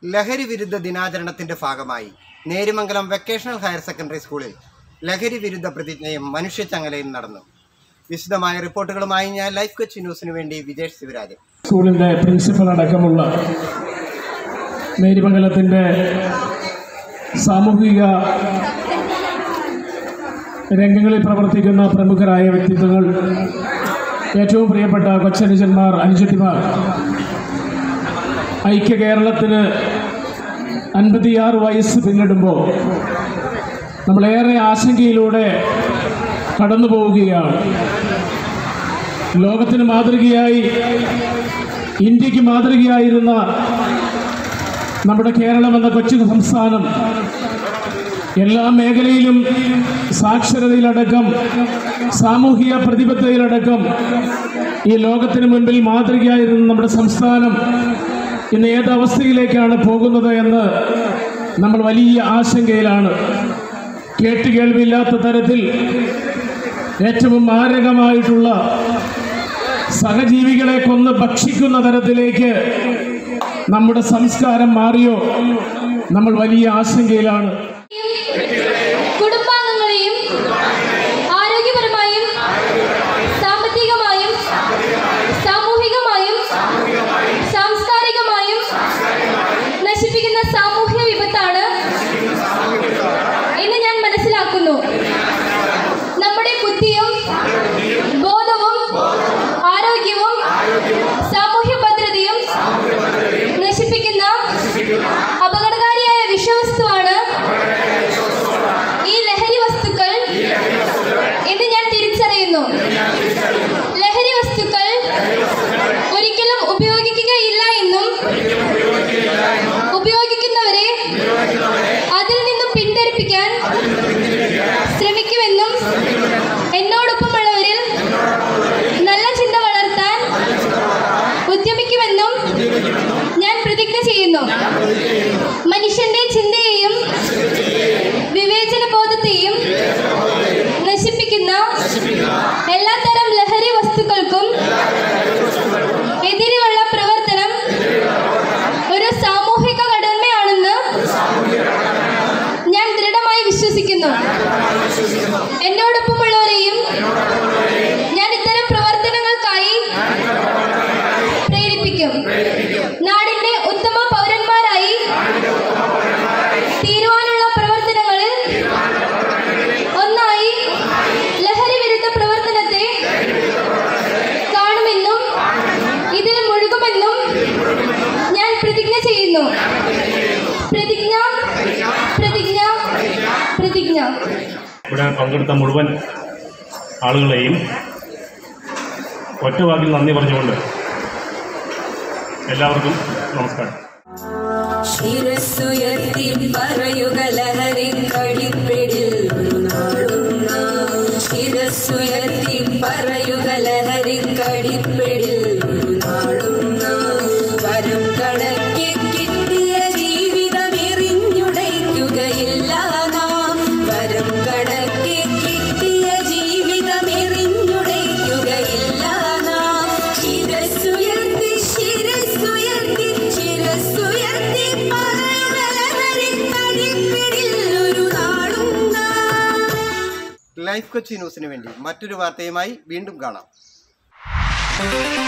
ലഹരി വിരുദ്ധ ദിനാചരണത്തിന്റെ ഭാഗമായി നേരിമംഗലം വെക്കേഷണൽ ഹയർ സെക്കൻഡറി സ്കൂളിൽ ലഹരി വിരുദ്ധ പ്രതിജ്ഞയും മനുഷ്യച്ചങ്ങലയും നടന്നു വിശദമായ റിപ്പോർട്ടുകളുമായി ഞാൻ ലൈഫ് കൊച്ചി ന്യൂസിനു വേണ്ടി വിജേഷ് ശിവരാജൻ സ്കൂളിൻ്റെ പ്രിൻസിപ്പൽ അടക്കമുള്ള നേരിമംഗലത്തിൻ്റെ സാമൂഹിക രംഗങ്ങളിൽ പ്രവർത്തിക്കുന്ന പ്രമുഖരായ വ്യക്തിത്വങ്ങൾ ഏറ്റവും പ്രിയപ്പെട്ട കൊച്ചനുജന്മാർ അനുജത്തിമാർ ഐക്യ കേരളത്തിന് അൻപത്തിയാറ് വയസ്സ് പിന്നിടുമ്പോൾ നമ്മളേറെ ആശങ്കയിലൂടെ കടന്നു പോവുകയാണ് ലോകത്തിന് മാതൃകയായി ഇന്ത്യക്ക് മാതൃകയായിരുന്ന നമ്മുടെ കേരളം എന്ന കൊച്ചു സംസ്ഥാനം എല്ലാ മേഖലയിലും സാക്ഷരതയിലടക്കം സാമൂഹിക പ്രതിബദ്ധതയിലടക്കം ഈ ലോകത്തിന് മുൻപിൽ മാതൃകയായിരുന്ന നമ്മുടെ സംസ്ഥാനം ഇന്ന് ഏത് അവസ്ഥയിലേക്കാണ് പോകുന്നത് എന്ന് നമ്മൾ വലിയ ആശങ്കയിലാണ് കേട്ടുകേൾവിയില്ലാത്ത തരത്തിൽ ഏറ്റവും മാരകമായിട്ടുള്ള സഹജീവികളെ കൊന്ന് ഭക്ഷിക്കുന്ന തരത്തിലേക്ക് നമ്മുടെ സംസ്കാരം മാറിയോ നമ്മൾ വലിയ ആശങ്കയിലാണ് കുടുംബാംഗങ്ങളെയും ആരോഗ്യപരമായും സാമ്പത്തികമായും സാമൂഹികമായും സാംസ്കാരികമായും നശിപ്പിക്കുന്ന സാമൂഹ്യ വിപത്താണ് എന്ന് ഞാൻ മനസ്സിലാക്കുന്നു നമ്മുടെ ബുദ്ധിയും ബോധവും ആരോഗ്യവും സാമൂഹ്യ ഭദ്രതയും നശിപ്പിക്കുന്ന അപകടകാരിയായ വിഷവസ്തുവാണ് ഈ ലഹരി വസ്തുക്കൾ എന്ന് ഞാൻ തിരിച്ചറിയുന്നു ലഹരി വസ്തുക്കൾ ഒരിക്കലും ഉപയോഗിക്കുകയില്ല എന്നും ഉപയോഗിക്കുന്നവരെ അതിൽ നിന്നും പിന്തിരിപ്പിക്കാൻ ശ്രമിക്കുമെന്നും എന്നോടൊപ്പമുള്ളവരിൽ നല്ല ചിന്ത വളർത്താൻ ഉദ്യമിക്കുമെന്നും ഞാൻ പ്രതിജ്ഞ ചെയ്യുന്നു മനുഷ്യന്റെ ചിന്തയെയും വിവേചന ബോധത്തെയും നശിപ്പിക്കുന്ന എല്ലാത്തരം ലഹരി വസ്തുക്കൾക്കും എതിരെയുള്ള പ്രവർത്തനം ഒരു സാമൂഹിക കടമയാണെന്ന് ഞാൻ ദൃഢമായി വിശ്വസിക്കുന്നു എന്നോടൊപ്പമുള്ളവരെയും ഞാൻ ഇത്തരം പ്രവർത്തനങ്ങൾക്കായി പ്രേരിപ്പിക്കും നാടിന്റെ ഉത്തമ പൗരന്മാരായി തീരുവാനുള്ള പ്രവർത്തനങ്ങളിൽ ഒന്നായി ലഹരി വിരുദ്ധ പ്രവർത്തനത്തെ കാണുമെന്നും ഇതിൽ മുഴുകുമെന്നും ഞാൻ പ്രതിജ്ഞ ചെയ്യുന്നു പ്രതിജ്ഞ പ്രതിജ്ഞ പ്രതിജ്ഞ ഇവിടെ പങ്കെടുത്ത മുഴുവൻ ആളുകളെയും ഒറ്റവാക്കിൽ നന്ദി പറഞ്ഞുകൊണ്ട് എല്ലാവർക്കും നമസ്കാരം ശിരസ്സുയർത്തി പറയുക ലഹരി കഴിപ്പിടിൽ ഒരു നാളും നാം. ശിരസ്സുയർത്തി പറയുക ലഹരി കഴിപ്പിടിൽ ഒരു നാളും നാം. വരം കണക്കി കിട്ടിയ ജീവിതം എറിഞ്ഞുടയ്ക്കുകയില്ല നാം വരം കണക്കി കിട്ടിയ ജീവിതം എറിഞ്ഞുടയ്ക്കുകയില്ല നാം ശിരസ്സുയർത്തി ശിരസ്സുയർത്തി ശിരസ്സുയർത്തി പറയുക ലഹരി കഴിപ്പിടിൽ ഒരു നാളും നാം ലൈഫ് കൊച്ചി ന്യൂസിനു വേണ്ടി മറ്റൊരു വാർത്തയുമായി വീണ്ടും കാണാം